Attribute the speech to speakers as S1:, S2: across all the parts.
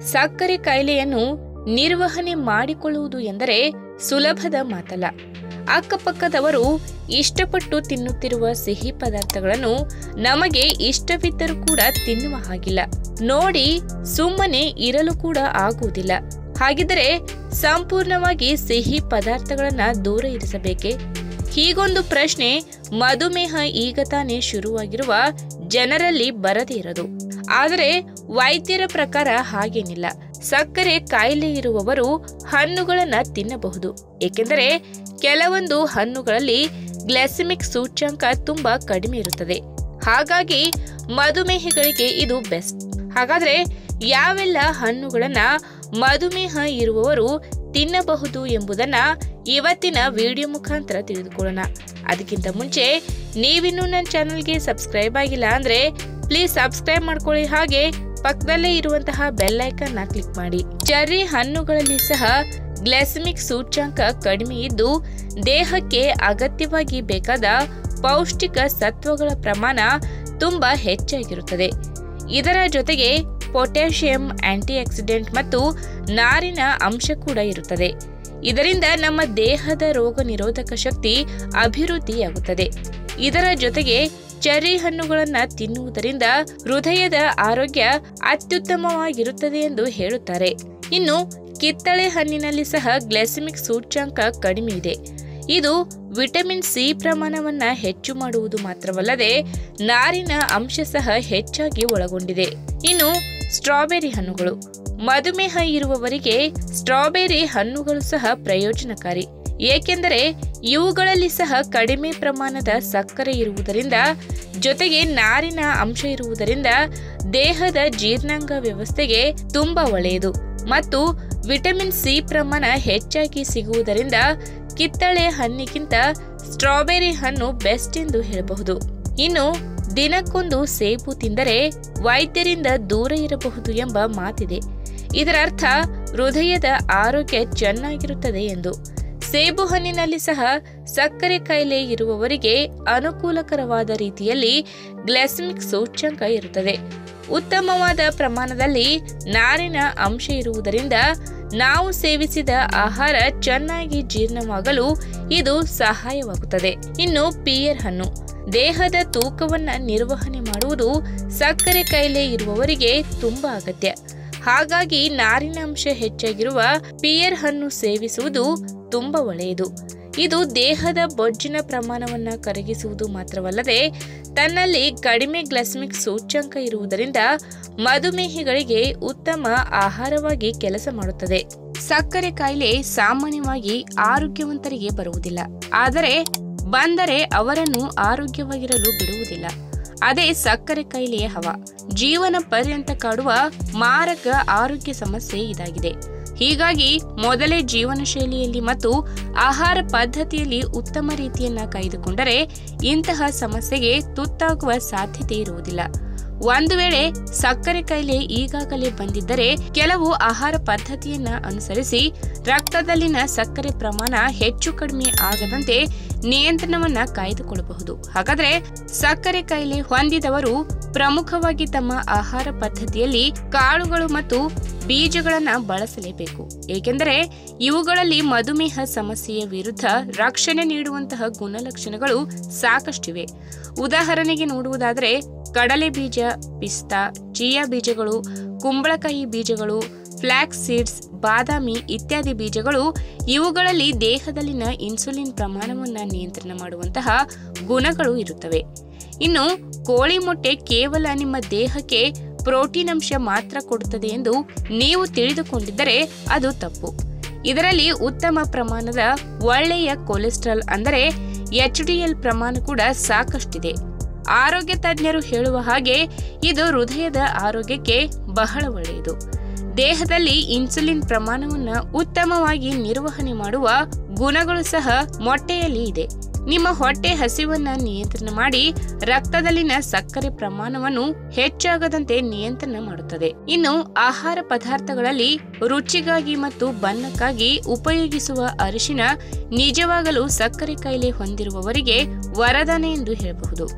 S1: ಸಕ್ಕರೆ ಕಾಯಿಲೆಯನ್ನು ನಿರ್ವಹಣೆ ಮಾಡಿಕೊಳ್ಳುವುದು ಎಂದರೆ ಸುಲಭದ ಮಾತಲ್ಲ ಅಕ್ಕಪಕ್ಕದವರು ಇಷ್ಟಪಟ್ಟು ತಿನ್ನುತ್ತಿರುವ ಸಿಹಿ ಪದಾರ್ಥಗಳನ್ನು ನಮಗೆ ಇಷ್ಟವಿದ್ದರೂ ಕೂಡ ತಿನ್ನುವ ಹಾಗಿಲ್ಲ ನೋಡಿ ಸುಮ್ಮನೆ ಇರಲು ಕೂಡ ಆಗುವುದಿಲ್ಲ ಹಾಗಿದ್ದರೆ ಸಂಪೂರ್ಣವಾಗಿ ಸಿಹಿ ಪದಾರ್ಥಗಳನ್ನ ದೂರ ಇರಿಸಬೇಕೆ ಹೀಗೊಂದು ಪ್ರಶ್ನೆ ಮಧುಮೇಹ ಈಗ ತಾನೇ ಶುರುವಾಗಿರುವ ಜನರಲ್ಲಿ ಬರದೇ ಇರದು ಆದರೆ ವೈದ್ಯರ ಪ್ರಕಾರ ಹಾಗೇನಿಲ್ಲ ಸಕ್ಕರೆ ಕಾಯಿಲೆ ಇರುವವರು ಹಣ್ಣುಗಳನ್ನ ತಿನ್ನಬಹುದು ಏಕೆಂದರೆ ಕೆಲವೊಂದು ಹಣ್ಣುಗಳಲ್ಲಿ ಗ್ಲೈಸೆಮಿಕ್ ಸೂಚ್ಯಂಕ ತುಂಬಾ ಕಡಿಮೆ ಇರುತ್ತದೆ ಹಾಗಾಗಿ ಮಧುಮೇಹಿಗಳಿಗೆ ಇದು ಬೆಸ್ಟ್ ಹಾಗಾದ್ರೆ ಯಾವೆಲ್ಲ ಹಣ್ಣುಗಳನ್ನ ಮಧುಮೇಹ ಇರುವವರು ತಿನ್ನಬಹುದು ಎಂಬುದನ್ನ ಇವತ್ತಿನ ವಿಡಿಯೋ ಮುಖಾಂತರ ತಿಳಿದುಕೊಳ್ಳೋಣ ಅದಕ್ಕಿಂತ ಮುಂಚೆ ನೀವಿನ್ನೂ ನನ್ನ ಚಾನಲ್ಗೆ ಸಬ್ಸ್ಕ್ರೈಬ್ ಆಗಿಲ್ಲ ಅಂದ್ರೆ ಪ್ಲೀಸ್ ಸಬ್ಸ್ಕ್ರೈಬ್ ಮಾಡ್ಕೊಳ್ಳಿ ಹಾಗೆ ಪಕ್ಕದಲ್ಲೇ ಇರುವಂತಹ ಬೆಲ್ ಐಕನ್ನ ಕ್ಲಿಕ್ ಮಾಡಿ ಚೆರ್ರಿ ಹಣ್ಣುಗಳಲ್ಲಿ ಸಹ ಗ್ಲೈಸೆಮಿಕ್ ಸೂಚ್ಯಂಕ ಕಡಿಮೆ ಇದ್ದು ದೇಹಕ್ಕೆ ಅಗತ್ಯವಾಗಿ ಬೇಕಾದ ಪೌಷ್ಟಿಕ ಸತ್ವಗಳ ಪ್ರಮಾಣ ತುಂಬಾ ಹೆಚ್ಚಾಗಿರುತ್ತದೆ ಇದರ ಜೊತೆಗೆ ಪೊಟ್ಯಾಷಿಯಂ ಆಂಟಿ ಆಕ್ಸಿಡೆಂಟ್ ಮತ್ತು ನಾರಿನ ಅಂಶ ಕೂಡ ಇರುತ್ತದೆ ಇದರಿಂದ ನಮ್ಮ ದೇಹದ ರೋಗ ನಿರೋಧಕ ಶಕ್ತಿ ಅಭಿವೃದ್ಧಿಯಾಗುತ್ತದೆ ಇದರ ಜೊತೆಗೆ ಚೆರ್ರಿ ಹಣ್ಣುಗಳನ್ನ ತಿನ್ನುವುದರಿಂದ ಹೃದಯದ ಆರೋಗ್ಯ ಅತ್ಯುತ್ತಮವಾಗಿರುತ್ತದೆ ಎಂದು ಹೇಳುತ್ತಾರೆ ಇನ್ನು ಕಿತ್ತಳೆ ಹಣ್ಣಿನಲ್ಲಿ ಸಹ ಗ್ಲೈಸೆಮಿಕ್ ಸೂಚ್ಯಂಕ ಕಡಿಮೆ ಇದೆ ಇದು ವಿಟಮಿನ್ ಸಿ ಪ್ರಮಾಣವನ್ನ ಹೆಚ್ಚು ಮಾಡುವುದು ಮಾತ್ರವಲ್ಲದೆ ನಾರಿನ ಅಂಶ ಸಹ ಹೆಚ್ಚಾಗಿ ಒಳಗೊಂಡಿದೆ ಇನ್ನು ಸ್ಟ್ರಾಬೆರಿ ಹಣ್ಣುಗಳು ಮಧುಮೇಹ ಇರುವವರಿಗೆ ಸ್ಟ್ರಾಬೆರಿ ಹಣ್ಣುಗಳು ಸಹ ಪ್ರಯೋಜನಕಾರಿ ಏಕೆಂದರೆ ಇವುಗಳಲ್ಲಿ ಸಹ ಕಡಿಮೆ ಪ್ರಮಾಣದ ಸಕ್ಕರೆ ಇರುವುದರಿಂದ ಜೊತೆಗೆ ನಾರಿನ ಅಂಶ ಇರುವುದರಿಂದ ದೇಹದ ಜೀರ್ಣಾಂಗ ವ್ಯವಸ್ಥೆಗೆ ತುಂಬಾ ಒಳ್ಳೆಯದು ಮತ್ತು ವಿಟಮಿನ್ ಸಿ ಪ್ರಮಾಣ ಹೆಚ್ಚಾಗಿ ಸಿಗುವುದರಿಂದ ಕಿತ್ತಳೆ ಹಣ್ಣಿಗಿಂತ ಸ್ಟ್ರಾಬೆರಿ ಹಣ್ಣು ಬೆಸ್ಟ್ ಎಂದು ಹೇಳಬಹುದು ಇನ್ನು ದಿನಕ್ಕೊಂದು ಸೇಬು ತಿಂದರೆ ವೈದ್ಯರಿಂದ ದೂರ ಇರಬಹುದು ಎಂಬ ಮಾತಿದೆ ಇದರರ್ಥ ಹೃದಯದ ಆರೋಗ್ಯ ಚೆನ್ನಾಗಿರುತ್ತದೆ ಎಂದು ಸೇಬು ಹಣ್ಣಿನಲ್ಲಿ ಸಹ ಸಕ್ಕರೆ ಕಾಯಿಲೆ ಇರುವವರಿಗೆ ಅನುಕೂಲಕರವಾದ ರೀತಿಯಲ್ಲಿ ಗ್ಲೈಸೆಮಿಕ್ ಸೂಚ್ಯಂಕ ಇರುತ್ತದೆ ಉತ್ತಮವಾದ ಪ್ರಮಾಣದಲ್ಲಿ ನಾರಿನ ಅಂಶ ಇರುವುದರಿಂದ ನಾವು ಸೇವಿಸಿದ ಆಹಾರ ಚೆನ್ನಾಗಿ ಜೀರ್ಣವಾಗಲು ಇದು ಸಹಾಯವಾಗುತ್ತದೆ ಇನ್ನು ಪಿಯರ್ ಹಣ್ಣು ದೇಹದ ತೂಕವನ್ನ ನಿರ್ವಹಣೆ ಮಾಡುವುದು ಸಕ್ಕರೆ ಕಾಯಿಲೆ ಇರುವವರಿಗೆ ತುಂಬಾ ಅಗತ್ಯ ಹಾಗಾಗಿ ನಾರಿನ ಅಂಶ ಹೆಚ್ಚಾಗಿರುವ ಪಿಯರ್ ಹಣ್ಣು ಸೇವಿಸುವುದು ತುಂಬಾ ಒಳ್ಳೆಯದು ಇದು ದೇಹದ ಬೊಜ್ಜಿನ ಪ್ರಮಾಣವನ್ನ ಕರಗಿಸುವುದು ಮಾತ್ರವಲ್ಲದೆ ತನ್ನಲ್ಲಿ ಕಡಿಮೆ ಗ್ಲೈಸೆಮಿಕ್ ಸೂಚ್ಯಂಕ ಇರುವುದರಿಂದ ಮಧುಮೇಹಿಗಳಿಗೆ ಉತ್ತಮ ಆಹಾರವಾಗಿ ಕೆಲಸ ಮಾಡುತ್ತದೆ ಸಕ್ಕರೆ ಕಾಯಿಲೆ ಸಾಮಾನ್ಯವಾಗಿ ಆರೋಗ್ಯವಂತರಿಗೆ ಬರುವುದಿಲ್ಲ ಆದರೆ ಬಂದರೆ ಅವರನ್ನು ಆರೋಗ್ಯವಾಗಿರಲು ಬಿಡುವುದಿಲ್ಲ ಅದೇ ಸಕ್ಕರೆ ಕಾಯಿಲೆಯ ಹವ ಜೀವನ ಪರ್ಯಂತ ಕಾಡುವ ಮಾರಕ ಆರೋಗ್ಯ ಸಮಸ್ಯೆ ಇದಾಗಿದೆ ಹೀಗಾಗಿ ಮೊದಲೇ ಜೀವನ ಶೈಲಿಯಲ್ಲಿ ಮತ್ತು ಆಹಾರ ಪದ್ಧತಿಯಲ್ಲಿ ಉತ್ತಮ ರೀತಿಯನ್ನ ಕಾಯ್ದುಕೊಂಡರೆ ಇಂತಹ ಸಮಸ್ಯೆಗೆ ತುತ್ತಾಗುವ ಸಾಧ್ಯತೆ ಇರುವುದಿಲ್ಲ ಒಂದು ವೇಳೆ ಸಕ್ಕರೆ ಕಾಯಿಲೆ ಈಗಾಗಲೇ ಬಂದಿದ್ದರೆ ಕೆಲವು ಆಹಾರ ಪದ್ಧತಿಯನ್ನ ಅನುಸರಿಸಿ ರಕ್ತದಲ್ಲಿನ ಸಕ್ಕರೆ ಪ್ರಮಾಣ ಹೆಚ್ಚು ಕಡಿಮೆ ಆಗದಂತೆ ನಿಯಂತ್ರಣವನ್ನ ಕಾಯ್ದುಕೊಳ್ಳಬಹುದು ಹಾಗಾದ್ರೆ ಸಕ್ಕರೆ ಕಾಯಿಲೆ ಹೊಂದಿದವರು ಪ್ರಮುಖವಾಗಿ ತಮ್ಮ ಆಹಾರ ಪದ್ಧತಿಯಲ್ಲಿ ಕಾಳುಗಳು ಮತ್ತು ಬೀಜಗಳನ್ನ ಬಳಸಲೇಬೇಕು ಏಕೆಂದರೆ ಇವುಗಳಲ್ಲಿ ಮಧುಮೇಹ ಸಮಸ್ಯೆಯ ವಿರುದ್ಧ ರಕ್ಷಣೆ ನೀಡುವಂತಹ ಗುಣಲಕ್ಷಣಗಳು ಸಾಕಷ್ಟಿವೆ ಉದಾಹರಣೆಗೆ ನೋಡುವುದಾದರೆ ಕಡಲೆ ಬೀಜ ಪಿಸ್ತಾ ಚಿಯಾ ಬೀಜಗಳು ಕುಂಬಳಕಾಯಿ ಬೀಜಗಳು ಫ್ಲಾಕ್ಸ್ ಸೀಡ್ಸ್ ಬಾದಾಮಿ ಇತ್ಯಾದಿ ಬೀಜಗಳು ಇವುಗಳಲ್ಲಿ ದೇಹದಲ್ಲಿನ ಇನ್ಸುಲಿನ್ ಪ್ರಮಾಣವನ್ನು ನಿಯಂತ್ರಣ ಮಾಡುವಂತಹ ಗುಣಗಳು ಇರುತ್ತವೆ ಇನ್ನು ಕೋಳಿ ಮೊಟ್ಟೆ ಕೇವಲ ನಿಮ್ಮ ದೇಹಕ್ಕೆ ಪ್ರೋಟೀನ್ ಅಂಶ ಮಾತ್ರ ಕೊಡುತ್ತದೆ ಎಂದು ನೀವು ತಿಳಿದುಕೊಂಡಿದ್ದರೆ ಅದು ತಪ್ಪು ಇದರಲ್ಲಿ ಉತ್ತಮ ಪ್ರಮಾಣದ ಒಳ್ಳೆಯ ಕೊಲೆಸ್ಟ್ರಾಲ್ ಅಂದರೆ ಎಚ್ ಡಿ ಎಲ್ ಪ್ರಮಾಣ ಕೂಡ ಸಾಕಷ್ಟಿದೆ ಆರೋಗ್ಯ ತಜ್ಞರು ಹೇಳುವ ಹಾಗೆ ಇದು ಹೃದಯದ ಆರೋಗ್ಯಕ್ಕೆ ಬಹಳ ಒಳ್ಳೆಯದು ದೇಹದಲ್ಲಿ ಇನ್ಸುಲಿನ್ ಪ್ರಮಾಣವನ್ನು ಉತ್ತಮವಾಗಿ ನಿರ್ವಹಣೆ ಮಾಡುವ ಗುಣಗಳು ಸಹ ಮೊಟ್ಟೆಯಲ್ಲಿ ಇದೆ ನಿಮ್ಮ ಹೊಟ್ಟೆ ಹಸಿವನ್ನ ನಿಯಂತ್ರಣ ಮಾಡಿ ರಕ್ತದಲ್ಲಿನ ಸಕ್ಕರೆ ಪ್ರಮಾಣವನ್ನು ಹೆಚ್ಚಾಗದಂತೆ ನಿಯಂತ್ರಣ ಮಾಡುತ್ತದೆ ಇನ್ನು ಆಹಾರ ಪದಾರ್ಥಗಳಲ್ಲಿ ರುಚಿಗಾಗಿ ಮತ್ತು ಬಣ್ಣಕ್ಕಾಗಿ ಉಪಯೋಗಿಸುವ ಅರಿಶಿನ ನಿಜವಾಗಲೂ ಸಕ್ಕರೆ ಕಾಯಿಲೆ ಹೊಂದಿರುವವರಿಗೆ ವರದಾನ ಎಂದು ಹೇಳಬಹುದು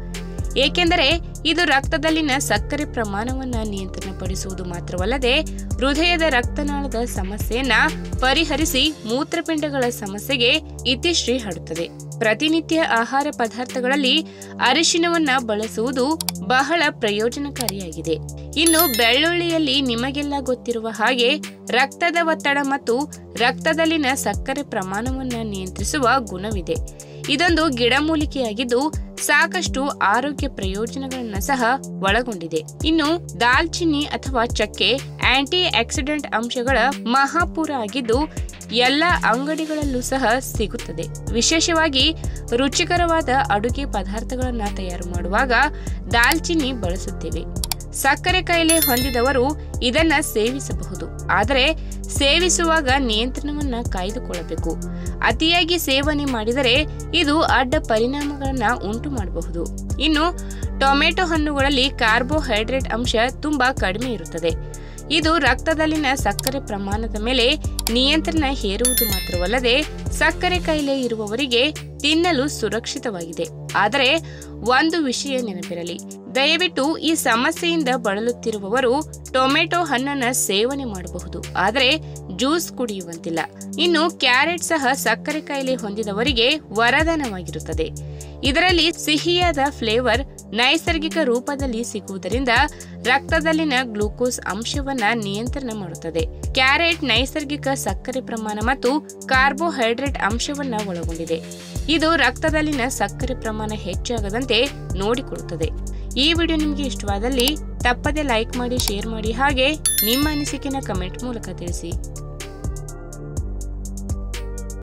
S1: ಏಕೆಂದರೆ ಇದು ರಕ್ತದಲ್ಲಿನ ಸಕ್ಕರೆ ಪ್ರಮಾಣವನ್ನ ನಿಯಂತ್ರಣಪಡಿಸುವುದು ಮಾತ್ರವಲ್ಲದೆ ಹೃದಯದ ರಕ್ತನಾಳದ ಸಮಸ್ಯೆಯನ್ನ ಪರಿಹರಿಸಿ ಮೂತ್ರಪಿಂಡಗಳ ಸಮಸ್ಯೆಗೆ ಇತಿಶ್ರೀ ಹಡುತ್ತದೆ ಪ್ರತಿನಿತ್ಯ ಆಹಾರ ಪದಾರ್ಥಗಳಲ್ಲಿ ಅರಿಶಿನವನ್ನ ಬಳಸುವುದು ಬಹಳ ಪ್ರಯೋಜನಕಾರಿಯಾಗಿದೆ ಇನ್ನು ಬೆಳ್ಳುಳ್ಳಿಯಲ್ಲಿ ನಿಮಗೆಲ್ಲ ಗೊತ್ತಿರುವ ಹಾಗೆ ರಕ್ತದ ಒತ್ತಡ ಮತ್ತು ರಕ್ತದಲ್ಲಿನ ಸಕ್ಕರೆ ಪ್ರಮಾಣವನ್ನ ನಿಯಂತ್ರಿಸುವ ಗುಣವಿದೆ ಇದೊಂದು ಗಿಡಮೂಲಿಕೆಯಾಗಿದ್ದು ಸಾಕಷ್ಟು ಆರೋಗ್ಯ ಪ್ರಯೋಜನಗಳನ್ನ ಸಹ ಒಳಗೊಂಡಿದೆ ಇನ್ನು ದಾಲ್ಚಿನ್ನಿ ಅಥವಾ ಚಕ್ಕೆ ಆಂಟಿ ಆಕ್ಸಿಡೆಂಟ್ ಅಂಶಗಳ ಮಹಾಪೂರ ಆಗಿದ್ದು ಎಲ್ಲ ಅಂಗಡಿಗಳಲ್ಲೂ ಸಹ ಸಿಗುತ್ತದೆ ವಿಶೇಷವಾಗಿ ರುಚಿಕರವಾದ ಅಡುಗೆ ಪದಾರ್ಥಗಳನ್ನ ತಯಾರು ಮಾಡುವಾಗ ದಾಲ್ಚಿನ್ನಿ ಬಳಸುತ್ತೇವೆ ಸಕ್ಕರೆ ಕಾಯಿಲೆ ಹೊಂದಿದವರು ಇದನ್ನ ಸೇವಿಸಬಹುದು ಆದರೆ ಸೇವಿಸುವಾಗ ನಿಯಂತ್ರಣವನ್ನ ಕಾಯ್ದುಕೊಳ್ಳಬೇಕು ಅತಿಯಾಗಿ ಸೇವನೆ ಮಾಡಿದರೆ ಇದು ಅಡ್ಡ ಪರಿಣಾಮಗಳನ್ನ ಉಂಟು ಮಾಡಬಹುದು ಇನ್ನು ಟೊಮೆಟೊ ಹಣ್ಣುಗಳಲ್ಲಿ ಕಾರ್ಬೋಹೈಡ್ರೇಟ್ ಅಂಶ ತುಂಬಾ ಕಡಿಮೆ ಇರುತ್ತದೆ ಇದು ರಕ್ತದಲ್ಲಿನ ಸಕ್ಕರೆ ಪ್ರಮಾಣದ ಮೇಲೆ ನಿಯಂತ್ರಣ ಹೇರುವುದು ಮಾತ್ರವಲ್ಲದೆ ಸಕ್ಕರೆ ಕಾಯಿಲೆ ಇರುವವರಿಗೆ ತಿನ್ನಲು ಸುರಕ್ಷಿತವಾಗಿದೆ ಆದರೆ ಒಂದು ವಿಷಯ ನೆನಪಿರಲಿ ದಯವಿಟ್ಟು ಈ ಸಮಸ್ಯೆಯಿಂದ ಬಳಲುತ್ತಿರುವವರು ಟೊಮೆಟೊ ಹಣ್ಣನ್ನ ಸೇವನೆ ಮಾಡಬಹುದು ಆದರೆ ಜ್ಯೂಸ್ ಕುಡಿಯುವಂತಿಲ್ಲ ಇನ್ನು ಕ್ಯಾರೆಟ್ ಸಹ ಸಕ್ಕರೆ ಕಾಯಿಲೆ ಹೊಂದಿದವರಿಗೆ ವರದಾನವಾಗಿರುತ್ತದೆ ಇದರಲ್ಲಿ ಸಿಹಿಯಾದ ಫ್ಲೇವರ್ ನೈಸರ್ಗಿಕ ರೂಪದಲ್ಲಿ ಸಿಗುವುದರಿಂದ ರಕ್ತದಲ್ಲಿನ ಗ್ಲೂಕೋಸ್ ಅಂಶವನ್ನ ನಿಯಂತ್ರಣ ಮಾಡುತ್ತದೆ ಕ್ಯಾರೆಟ್ ನೈಸರ್ಗಿಕ ಸಕ್ಕರೆ ಪ್ರಮಾಣ ಮತ್ತು ಕಾರ್ಬೋಹೈಡ್ರೇಟ್ ಅಂಶವನ್ನ ಒಳಗೊಂಡಿದೆ ಇದು ರಕ್ತದಲ್ಲಿನ ಸಕ್ಕರೆ ಪ್ರಮಾಣ ಹೆಚ್ಚಾಗದಂತೆ ನೋಡಿಕೊಳ್ಳುತ್ತದೆ ಈ ವಿಡಿಯೋ ನಿಮಗೆ ಇಷ್ಟವಾದಲ್ಲಿ ತಪ್ಪದೆ ಲೈಕ್ ಮಾಡಿ ಶೇರ್ ಮಾಡಿ ಹಾಗೆ ನಿಮ್ಮ ಅನಿಸಿಕೆನ ಕಮೆಂಟ್ ಮೂಲಕ ತಿಳಿಸಿ